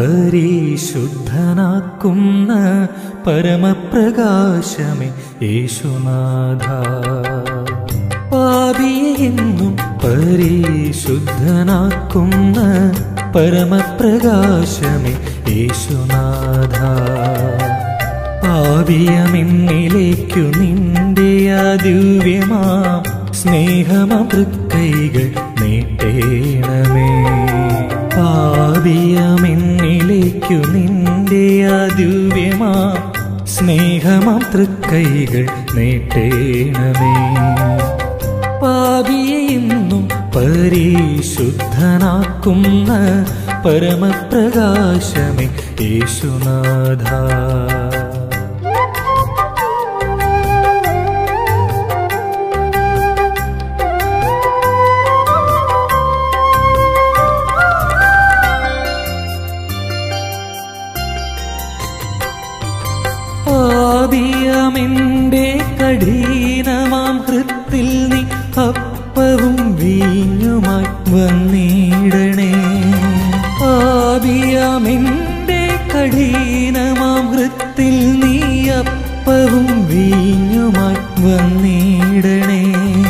പരിശുദ്ധനാക്കുന്ന പരമപ്രകാശമേ യേശുനാഥ പാപിയെ എന്നും പരിശുദ്ധനാക്കുന്ന പരമപ്രകാശമേ യേശുനാഥ പാപിയമെന്നിലേക്കു നിന്റെ ദിവ്യമാം സ്നേഹമൃക്കൈകൾ നീട്ടേണമേ പാപിയമെന്നിലേക്കു നിന്റെ ദിവ്യമാം സ്നേഹമൃക്കൈകൾ നീട്ടേണമേ പാപിയെ ഇന്നും പരിശുദ്ധനാക്കുന്ന പരമപ്രകാശമേ യേശുനാഥ പാപിയമെന്റെ കഠിനമാം ഹൃത്തിൽ നീ അപ്പവും വീഞ്ഞുമായി വന്നിടണേ പാപിയമെന്റെ കഠിനമാം ഹൃത്തിൽ നീ അപ്പവും വീഞ്ഞുമായി വന്നിടണേ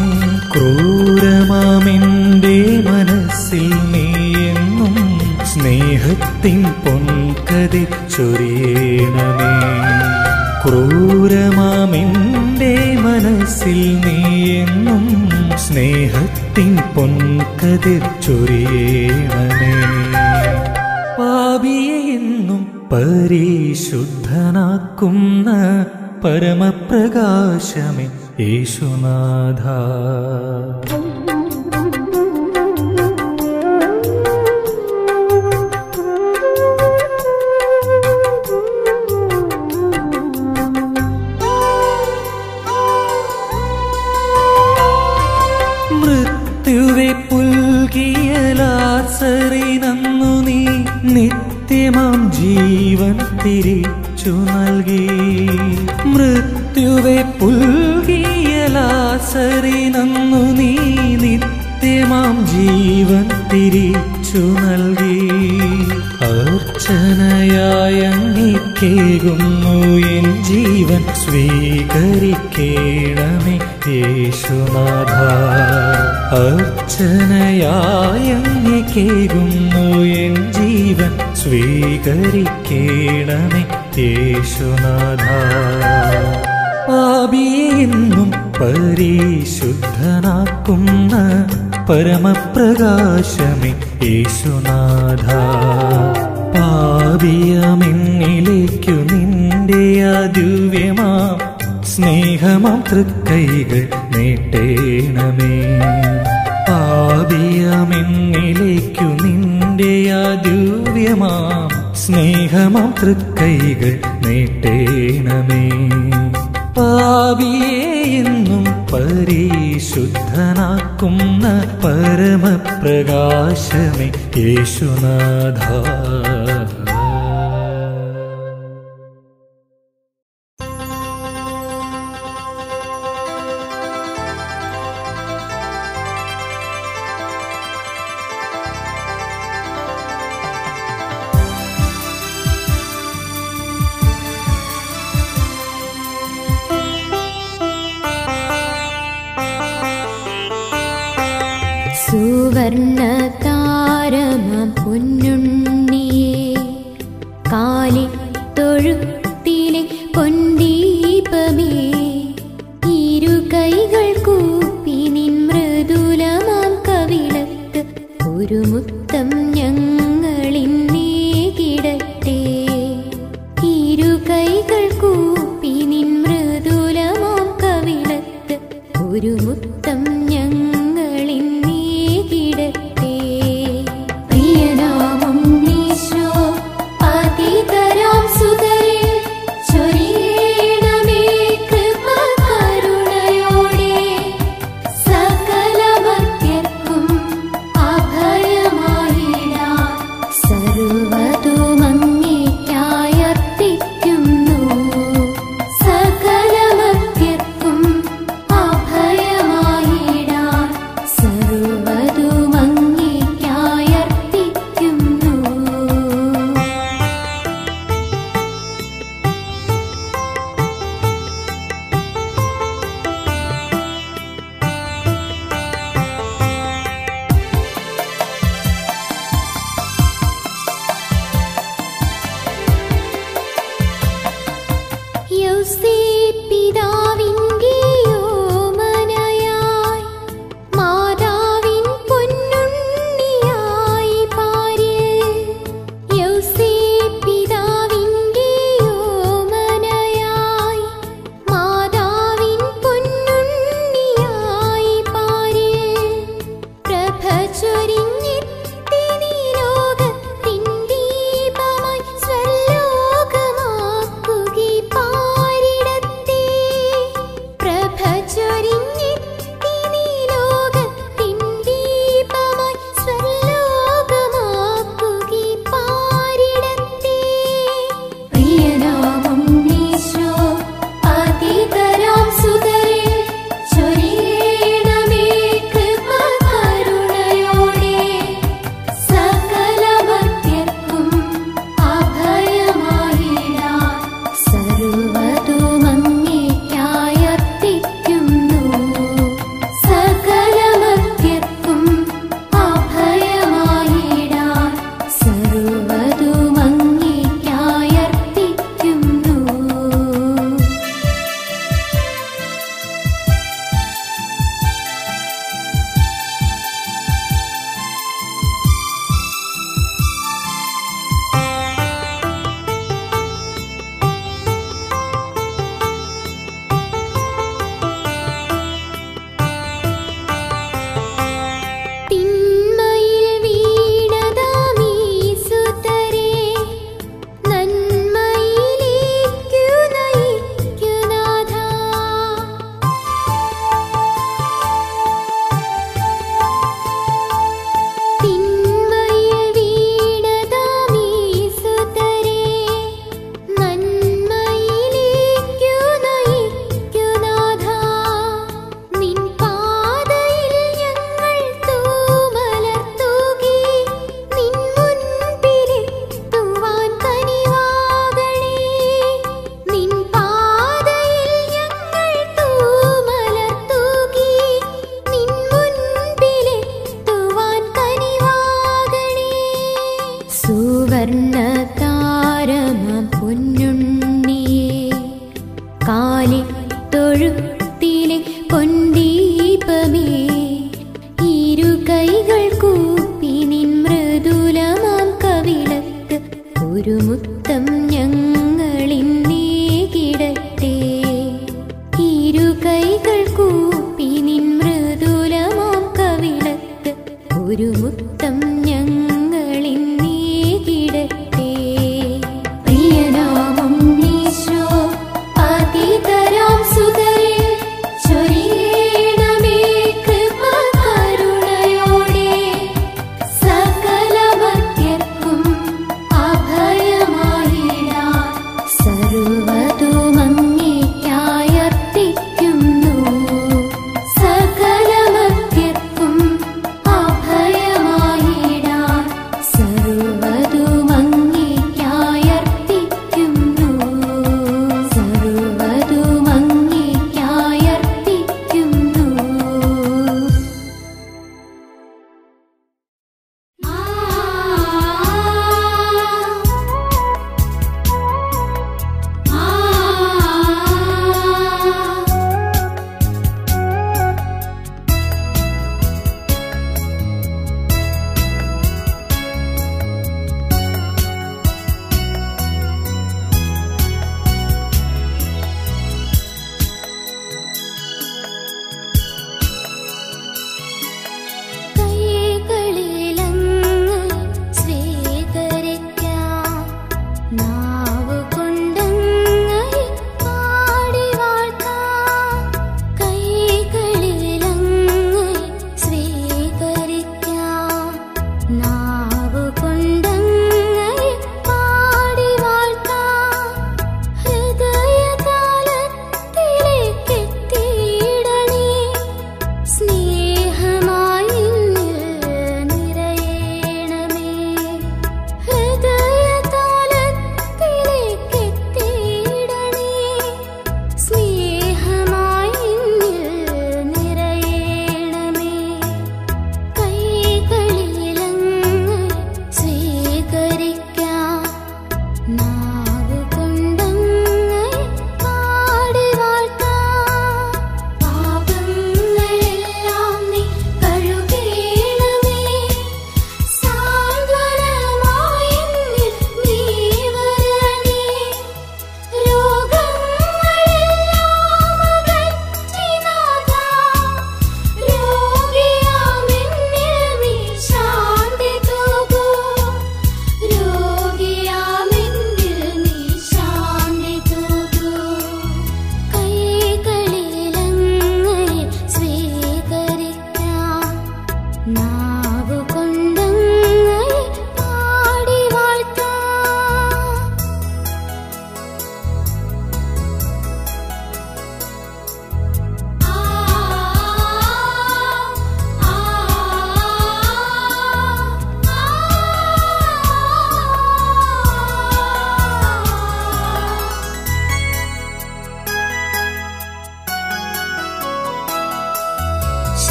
ക്രൂരമാമെന്റെ മനസ്സിൽ നീ എന്നും സ്നേഹത്തിൻ പൊൻകതി ചൊരിയണമേ ക്രൂരമാമെന്റെ മനസ്സിൽ നീ എന്നും സ്നേഹത്തിൻ പൊൻകതിർ ചൊരിയണമേ പാപിയെ എന്നും പരിശുദ്ധനാക്കുന്ന പരമപ്രകാശമേ യേശുനാഥ മൃത്യുവെ പുൽകിയ ലാസറിനന്നു നീ നിത്യമാം ജീവൻ തിരിച്ചു നൽകി മൃത്യുവെ പുൽകിയ ലാസറിനന്നു നീ നിത്യമാം ജീവൻ തിരിച്ചു നൽകി അർച്ചനയായ അങ്ങേകുന്നു എൻ ജീവൻ സ്വീകരിക്കേണമേ യേശുനാഥ അർച്ചനയായ അങ്ങേകുന്നു എൻ ജീവൻ സ്വീകരിക്കേണമേ യേശുനാഥ പാപിയെ എന്നും പരിശുദ്ധനാക്കുന്ന പരമപ്രകാശമേ യേശുനാഥ പാപിയമെന്നിലേക്കു നിന്റെ ദിവ്യമാം സ്നേഹമാം തൃക്കൈകൾ നീട്ടേണമേ പാപിയമെന്നിലേക്കു നിന്റെ ദിവ്യമാം സ്നേഹമാം തൃക്കൈകൾ നീട്ടേണമേ പാപിയെ എന്നും പരിശുദ്ധനാക്കുന്ന പരമപ്രകാശമേ യേശുനാഥ സുവർണ താരമാം പൊന്നുണ്ണിയെ കാലിൽ തൊഴുത്തിലെ പൊൻദീപമേ ഇരു കൈകൾ കൂപ്പി നിൻ മൃദുലമാം കവിളത്ത് ഒരു മുത്തം ഞങ്ങളിന്നേകിടട്ടെ ഇരു കൈകൾ കൂപ്പി നിൻ മൃദുലമാം കവിളത്ത് ഒരു മുത്തം ഞങ്ങളിന്നേകിടട്ടെ പ്രിയനാമം ഈശോ അതിതരാം സുതരെ ചൊരിയണമേ കൃപ കരുണയോടെ സകല ഭക്തർക്കും അഭയമാ യൗസേ പിതാവിൻ്റെ ഓമനയായി മാതാവിൻ പൊന്നുണ്ണിയായി പാരിൽ യൗസേ പിതാവിൻ്റെ ഓമനയായി മാതാവിൻ പൊന്നുണ്ണിയായി പാരിൽ പ്രഭ ചൊരിഞ്ഞെത്തി നീ ലോകത്തിൻ ദീപമായി സ്വലോകമാക്കുകി പാരിടത്തേ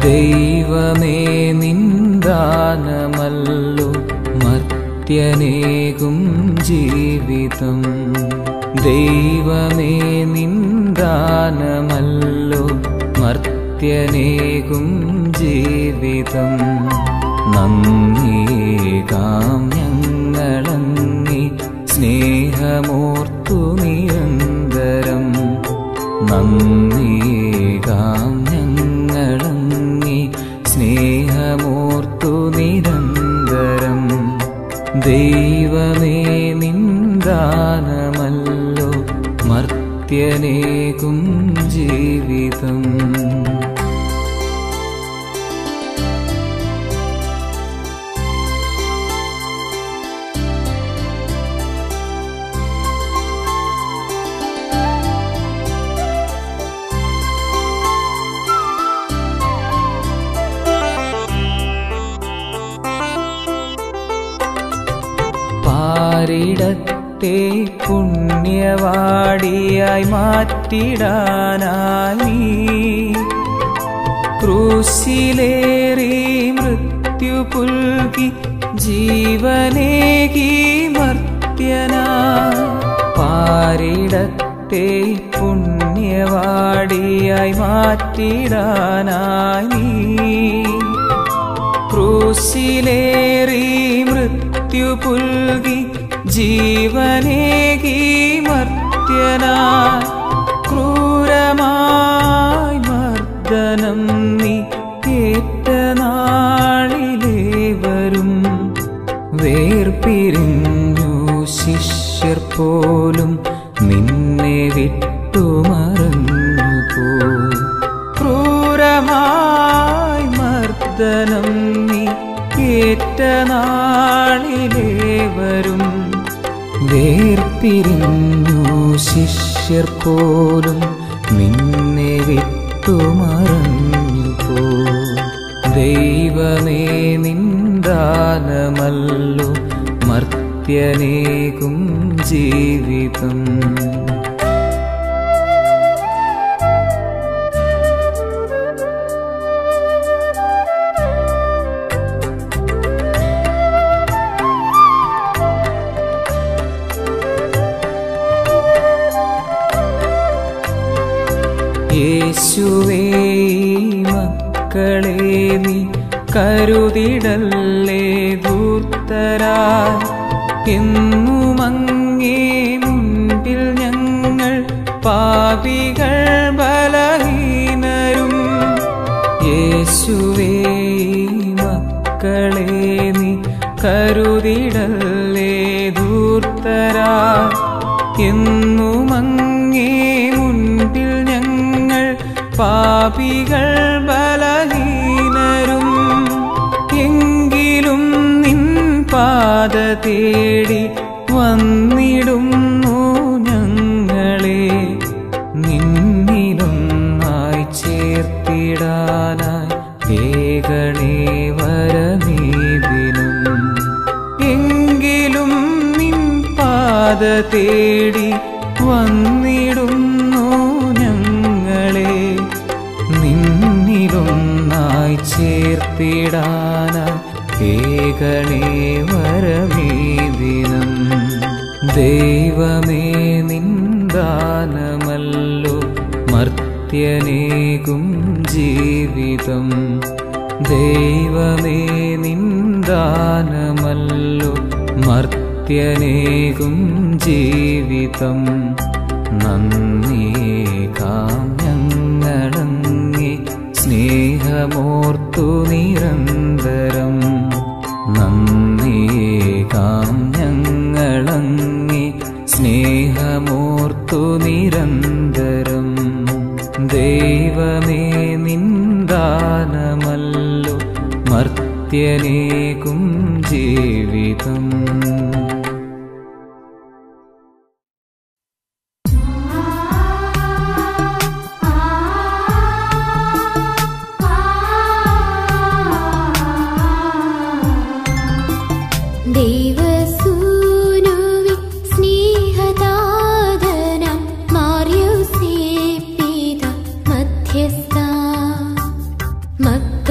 ദൈവമേ നിന്ദാനമല്ലോ മർത്യനേകും ജീവിതം ദൈവമേ നിന്ദാനമല്ലോ മർത്യനേകും ജീവിതം നന്ദിയേകാം ഞങ്ങളങ്ങി സ്നേഹമോർത്തു നിരന്തരം നന്ദിയേകാം ഞങ്ങളങ്ങി സ്നേഹമോർത്തു നിരന്തരം ദൈവമേ നിന്ദാനമല്ലോ മർത്യനേകും ജീവിതം പാരിടത്തെ പുണ്യവാടിയായി മാറ്റിടാനായി ക്രൂശിലേറി മൃത്യു പുൽകി ജീവനേകി മർത്യന പാരിടത്തെ പുണ്യവാടിയായി മാറ്റിടാനായി ക്രൂശിലേറി മൃത്യു പുൽകി ജീവനേകി മർത്യന ക്രൂരമായി മർദ്ദനം നീ ഏറ്റ നാളിലേവരും വേർപിരിഞ്ഞു ശിഷ്യർ പോലും നിന്നെ വിട്ടുമറഞ്ഞു പോ ക്രൂരമായി മർദ്ദനം നീ ഏറ്റ നാളിലേവരും വേർപിരിഞ്ഞു ശിഷ്യർ പോലും നിന്നെ വിട്ടുമറഞ്ഞു പോ ദൈവമേ നിന്ദാനമല്ലോ മർത്യനേകും ജീവിതം യേശുവേ ഈ മക്കളെ നീ കരുതിടല്ലേ ദൂർത്തരാ എന്നും അങ്ങേ മുൻപിൽ ഞങ്ങൾ പാപികൾ ബലഹീനരും യേശുവേ ഈ മക്കളെ നീ കരുതിടല്ലേ ദൂർത്തരാ എന്നും അങ്ങേ മുൻപിൽ ഞങ്ങൾ പാപികൾ ബലഹീനരും എങ്കിലും നിൻ പാത തേടി വന്നിടുന്നു ഞങ്ങളെ നിന്നിലൊന്നായി ചേർത്തിടാനായി ഏകണേ വരമീതിനും എങ്കിലും നിൻ പാത തേടി വന്നിടുന്നു ഞങ്ങളെ നിന്നിലൊന്നായി ചേർത്തിടാനായി ഏകണേ വരമീതിനം ദൈവമേ നിന്ദാനമല്ലോ മർത്യനേകും ജീവിതം ദൈവമേ നിന്ദാനമല്ലോ മർത്യനേകും ജീവിതം നന്ദിയേകാം ഞങ്ങളങ്ങി സ്നേഹമോർത്തു നിരന്തരം നന്ദിയേകാം ഞങ്ങളങ്ങി സ്നേഹമോർത്തു നിരന്തരം ദൈവമേ നിന്ദാനമല്ലോ മർത്യനേകും ജീവിതം ദേവസൂനുവി സ്നേഹദാതനം മാർയോസേപ്പിത മധ്യസ്ഥ മക്ക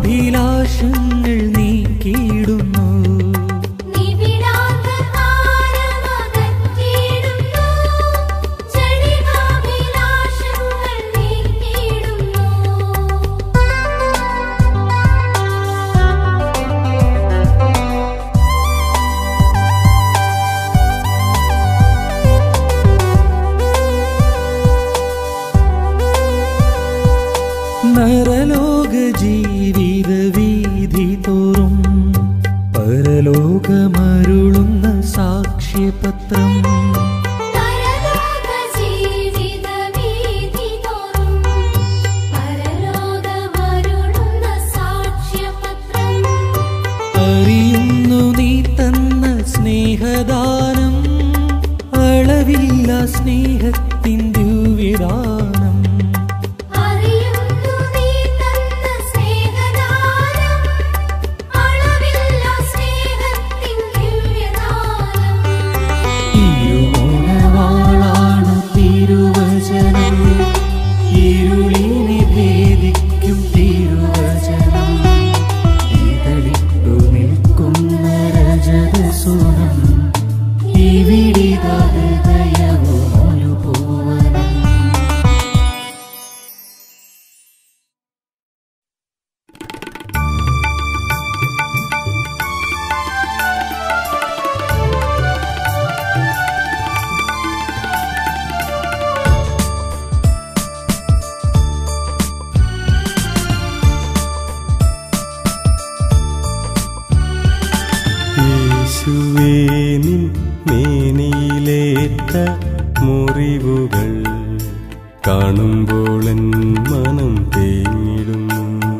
ചടികാഭിലാഷങ്ങൾ നീക്കിയിടുന്നു നിബിഡാന്ധകാരമകറ്റിയിടുന്നു ചടികാഭിലാഷങ്ങൾ നീക്കിയിടുന്നു നരലോക ജീവിത വീതി തോറും പരലോകമരുളുന്ന സാക്ഷ്യപത്രം പരലോക ജീവിത വീഥി തോറും പരലോകമരുളുന്ന സാക്ഷ്യപത്രം അറിയുന്നു നീ തന്ന സ്നേഹദാനം അളവില്ല സ്നേഹത്തിൻ ദിവ്യദാനം അറിയുന്നു നീ തന്ന സ്നേഹദാനം അളവില്ല സ്നേഹത്തിൻ ദിവ്യദാനം ഇരുമോണവാളാണ് തിരുവചനം ഇരുളിനെ ഭേദിക്കും തിരുവചനം ഇതളിട്ടു നിൽക്കുന്ന രജതസുനം ഇവിടിത ഹൃദയവും ഒരു പൂവനം യേശുവേ നിൻ മേനിയിലേറ്റ മുറിവുകൾ കാണുമ്പോൾ എൻ മനം തേങ്ങിടുന്നു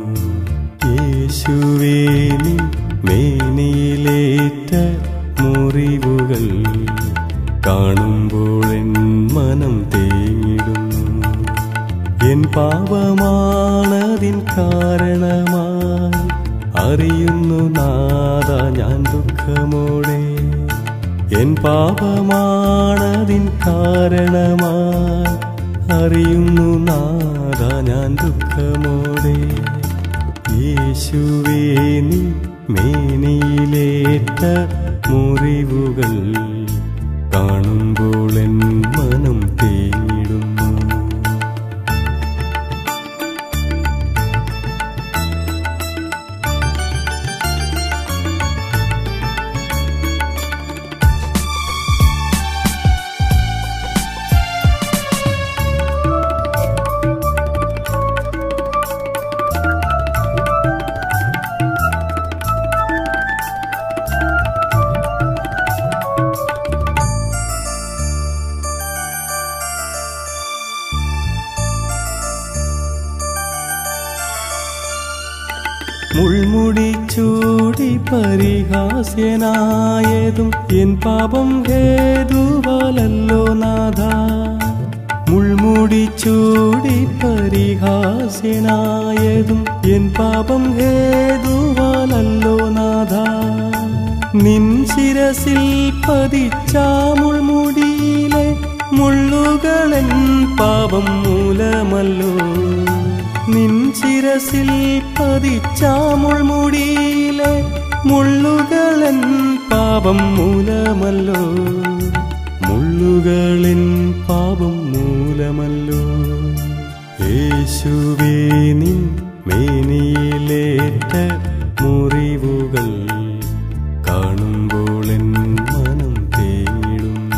യേശുവേ നിൻ മേനിയിലേറ്റ മുറിവുകൾ കാണുമ്പോൾ എൻ മനം തേങ്ങിടുന്നു എൻ പാപമാണതിൻ കാരണമായി അറിയുന്നു നാദ ഞാൻ ദുഃഖമോടെ എൻ പാപമാണതിൻ കാരണമായി അറിയുന്നു നാദ ഞാൻ ദുഃഖമോടെ യേശുവേ നീ മേനിയിലേറ്റ മുറിവുകൾ കാണുമ്പോൾ എൻ മനം തേങ്ങിടുന്നു മുൾമുടി ചൂടി പരിഹാസ്യനായതും എൻ പാപം ഹേതുവാലല്ലോ നാഥ മുൾമുടി ചൂടി പരിഹാസ്യനായതും എൻ പാപം ഹേതുവാലല്ലോ നാഥ നിൻ ശിരസിൽ പതിച്ച മുൾമുടിയിലെ മുള്ളുകളൻ പാപം മൂലമല്ലോ നിൻ ശിരസിൽ പതിച്ച മുൾമുടിയിലെ മുള്ളുകളൻ പാപം മൂലമല്ലോ മുള്ളുകളൻ പാപം മൂലമല്ലോ യേശുവേ നിൻ മേനിയിലേറ്റ മുറിവുകൾ കാണുമ്പോൾ എൻ മനം തേങ്ങിടുന്നു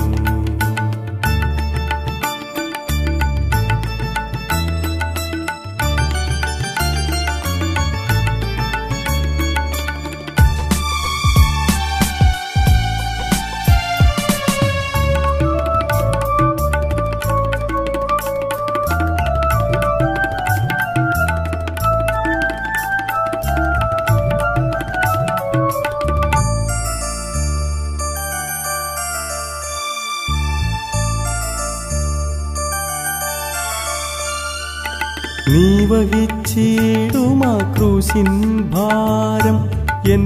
നീ വഹിച്ചിടുമാ ക്രൂശിൻ ഭാരം എൻ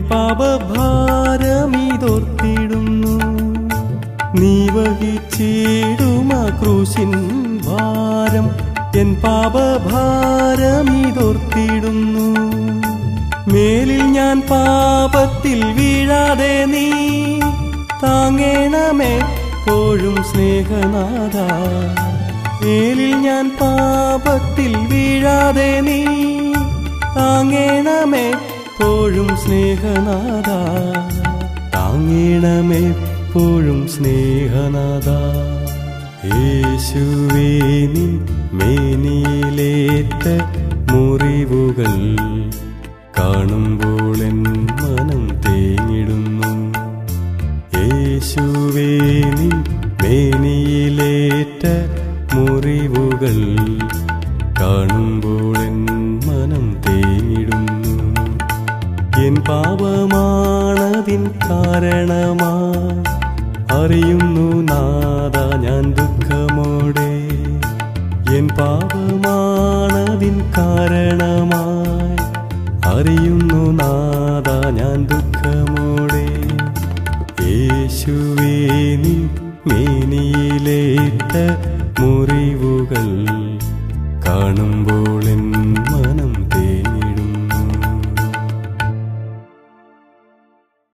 പാപഭാരമിതോർത്തിടുന്നു നീ വഹിച്ചിടുമാ ക്രൂശിൻ ഭാരം എൻ പാപഭാരമിതോർത്തിടുന്നു മേലിൽ ഞാൻ പാപത്തിൽ വീഴാതെ നീ താങ്ങേണമെപ്പോഴും സ്നേഹനാഥ മേലിൽ ഞാൻ പാപത്തിൽ വീഴാതെ നീ താങ്ങേണമെപ്പോഴും സ്നേഹനാഥ താങ്ങേണമെപ്പോഴും സ്നേഹനാഥ യേശുവേ നിൻ മേനിയിലേറ്റ മുറിവുകൾ കാണുമ്പോൾ എൻ മനം തേങ്ങിടുന്നു യേശുവേ നിൻ മേനിയിലേറ്റ മുറിവുകൾ കാണുമ്പോൾ എൻ മനം തേങ്ങിടുന്നു എൻ പാപമാണതിൻ കാരണമാ അറിയുന്നു നാദ ഞാൻ ദുഃഖമോടെ എൻ പാപമാണതിൻ കാരണമായി അറിയുന്നു നാദ ഞാൻ ദുഃഖമോടെ യേശുവേ നിൻ മേനിയിലേറ്റ മുറിവുകൾ കാണുമ്പോൾ